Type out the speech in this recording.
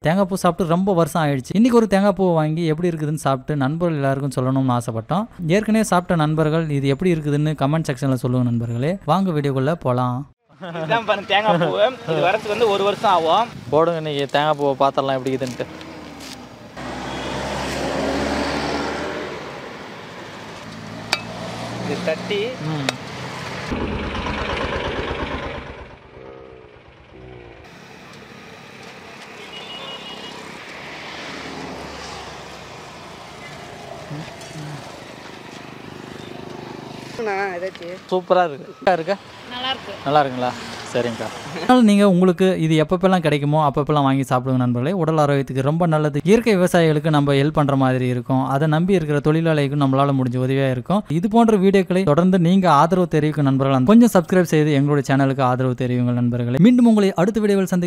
தேங்காய் பூ சாப்பிட்டு ரொம்ப வருஷம் ஆயிடுச்சு இன்னைக்கு ஒரு தேங்காய் பூ வாங்கி எப்படி இருக்குதுன்னு சாப்பிட்டு நண்பர்கள் எல்லாருக்கும் சொல்லணும்னு ஆசைப்பட்டோம் ஏற்கனவே சாப்பிட்ட நண்பர்கள் இது எப்படி இருக்குதுன்னு கமெண்ட் செக்ஷனில் சொல்லுங்க நண்பர்களே வாங்க வீடியோக்குள்ளே போகலாம் இதுதான் பாருங்க தேங்காய் பூ இது வரதுக்கு வந்து ஒரு வருஷம் ஆகும் போடுங்க இன்னைக்கு தேங்காய் பூவை பார்த்துடலாம் எப்படி இருக்குதுன்ட்டு இது தட்டி ம் ஏதாச்சும் சூப்பராக இருக்கு இருக்கா நல்லா இருக்கு நல்லா இருக்குங்களா சரிங்கக்கா அதனால நீங்கள் உங்களுக்கு இது எப்பப்பெல்லாம் கிடைக்குமோ அப்பப்பெல்லாம் வாங்கி சாப்பிடுங்க நண்பர்களே உடல் ஆரோக்கியத்துக்கு ரொம்ப நல்லது இயற்கை விவசாயிகளுக்கு நம்ம ஹெல்ப் பண்ணுற மாதிரி இருக்கும் அதை நம்பி இருக்கிற தொழிலாளிக்கும் நம்மளால முடிஞ்ச உதவியாக இருக்கும் இது போன்ற வீடியோக்களை தொடர்ந்து நீங்கள் ஆதரவு தெரிவிக்கும் நண்பர்கள் கொஞ்சம் சப்ஸ்கிரைப் செய்து எங்களுடைய சேனலுக்கு ஆதரவு தெரிவிங்கள் நண்பர்களே மீண்டும் உங்களை அடுத்த வீடியோவில் சந்தி